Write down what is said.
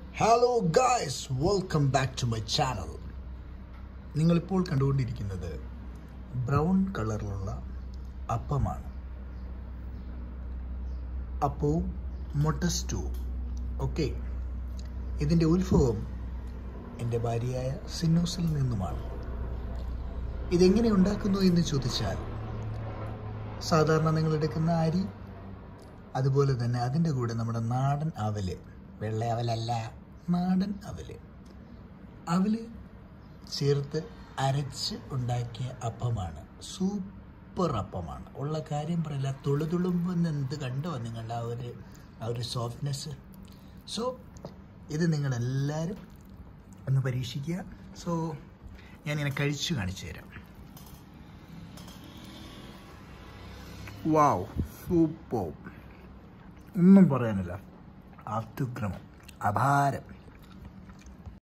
hello guys welcome back to my channel നിങ്ങളിപ്പോൾ കണ്ടുകൊണ്ടിരിക്കുന്നത് brown കളറിലുള്ള അപ്പമാണ് അപ്പവും മുട്ട സ്റ്റൂവും ഓക്കെ ഇതിൻ്റെ ഉത്ഭവം എൻ്റെ ഭാര്യയായ സിന്നൂസിൽ നിന്നുമാണ് ഇതെങ്ങനെ ഉണ്ടാക്കുന്നു എന്ന് ചോദിച്ചാൽ സാധാരണ നിങ്ങൾ എടുക്കുന്ന അരി അതുപോലെ തന്നെ അതിൻ്റെ കൂടെ നമ്മുടെ നാടൻ അവല് വെള്ള അവലല്ല നാടൻ അവല് അവല് ചേർത്ത് അരച്ച് ഉണ്ടാക്കിയ അപ്പമാണ് സൂപ്പർ അപ്പമാണ് ഉള്ള കാര്യം പറയില്ല തുളുതുളുമ്പെന്ന് എന്ത് കണ്ടോ നിങ്ങളുടെ ആ ഒരു ആ ഒരു സോഫ്റ്റ്നെസ് സോ ഇത് നിങ്ങളെല്ലാവരും ഒന്ന് പരീക്ഷിക്കുക സോ ഞാനിങ്ങനെ കഴിച്ചു കാണിച്ചു തരാം വാവ് സൂപ്പർ ഒന്നും പറയാനില്ല അത്യുഗ്രമം അപാരം